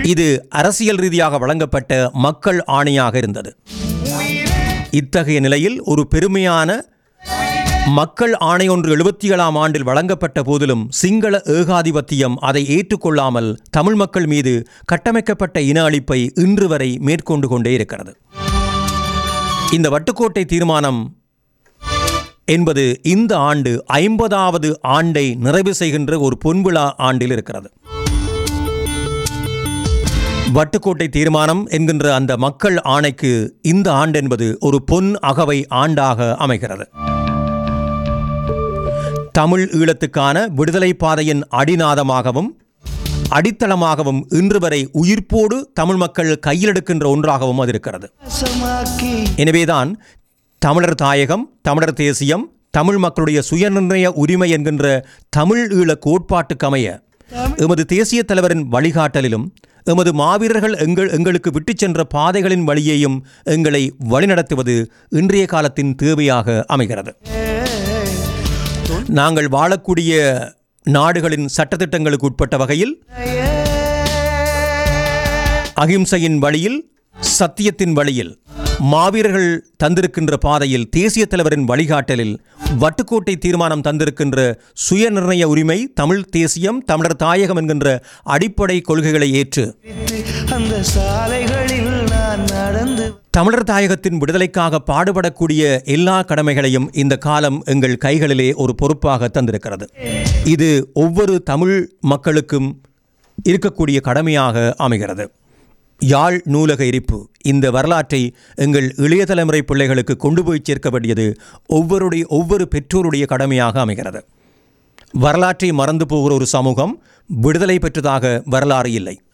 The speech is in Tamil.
இது அரசியல் ரீதியாக வழங்கப்பட்ட மக்கள் ஆணையாக இருந்தது இத்தகைய நிலையில் ஒரு பெருமையான மக்கள் ஆணை ஒன்று எழுபத்தி ஏழாம் ஆண்டில் வழங்கப்பட்ட போதிலும் சிங்கள ஏகாதிபத்தியம் அதை ஏற்றுக்கொள்ளாமல் தமிழ் மக்கள் மீது கட்டமைக்கப்பட்ட இன அழிப்பை இன்று வரை மேற்கொண்டு கொண்டே இருக்கிறது இந்த வட்டுக்கோட்டை தீர்மானம் என்பது இந்த ஆண்டு ஐம்பதாவது ஆண்டை நிறைவு செய்கின்ற ஒரு பொன்விழா ஆண்டில் இருக்கிறது வட்டுக்கோட்டை தீர்மானம் என்கின்ற அந்த மக்கள் ஆணைக்கு இந்த ஆண்டு என்பது ஒரு பொன் அகவை ஆண்டாக அமைகிறது தமிழ் ஈழத்துக்கான விடுதலை பாதையின் அடிநாதமாகவும் அடித்தளமாகவும் இன்று வரை உயிர்ப்போடு தமிழ் மக்கள் கையிலெடுக்கின்ற ஒன்றாகவும் அது இருக்கிறது சமாக்கி எனவேதான் தமிழர் தாயகம் தமிழர் தேசியம் தமிழ் மக்களுடைய சுயநிர்ணய உரிமை என்கின்ற தமிழ் ஈழ கோட்பாட்டுக்கு அமைய எமது தேசிய தலைவரின் வழிகாட்டலிலும் எமது மாவீரர்கள் எங்கள் எங்களுக்கு விட்டுச் சென்ற பாதைகளின் வழியேயும் எங்களை வழிநடத்துவது இன்றைய காலத்தின் தேவையாக அமைகிறது நாங்கள் வாழக்கூடிய நாடுகளின் சட்டத்திட்டங்களுக்கு உட்பட்ட வகையில் அகிம்சையின் வழியில் சத்தியத்தின் வழியில் மாவீரர்கள் தந்திருக்கின்ற பாதையில் தேசிய தலைவரின் வழிகாட்டலில் வட்டுக்கோட்டை தீர்மானம் தந்திருக்கின்ற சுயநிர்ணய உரிமை தமிழ் தேசியம் தமிழர் தாயகம் என்கின்ற அடிப்படை கொள்கைகளை ஏற்று அந்த சாலைகளில் நான் நடந்து தமிழர் தாயகத்தின் விடுதலைக்காக பாடுபடக்கூடிய எல்லா கடமைகளையும் இந்த காலம் எங்கள் கைகளிலே ஒரு பொறுப்பாக தந்திருக்கிறது இது ஒவ்வொரு தமிழ் மக்களுக்கும் இருக்கக்கூடிய கடமையாக அமைகிறது யாழ் நூலக எரிப்பு இந்த வரலாற்றை எங்கள் இளைய தலைமுறை பிள்ளைகளுக்கு கொண்டு போய் சேர்க்க வேண்டியது ஒவ்வொருடைய ஒவ்வொரு பெற்றோருடைய கடமையாக அமைகிறது வரலாற்றை மறந்து போகிற ஒரு சமூகம் விடுதலை பெற்றதாக வரலாறு இல்லை